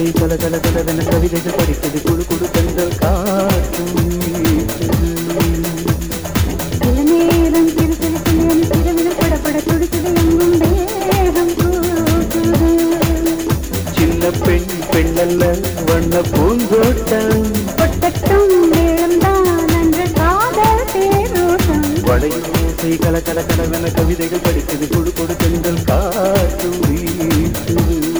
ஓசை கல கல கலவென கவிதைகள் படிக்குது குழு குழு பெண்கள் காற்றும் வீசுது. சில நேரம் சிறு சிறு சிலியன் சிறுவிரல் படபட துடிக்குது எங்கும் வேகம் கூட்டுது சின்ன பெண் பெண்ணல்ல வண்ண பூந்தோட்டம் கொட்டட்டும் மேளம்தான் அன்று காதல் தேரோட்டம் வளையும் ஓசை கல கல கலவென கவிதைகள் படிக்குது குழு குழு பெண்கள் காற்றும் வீசுது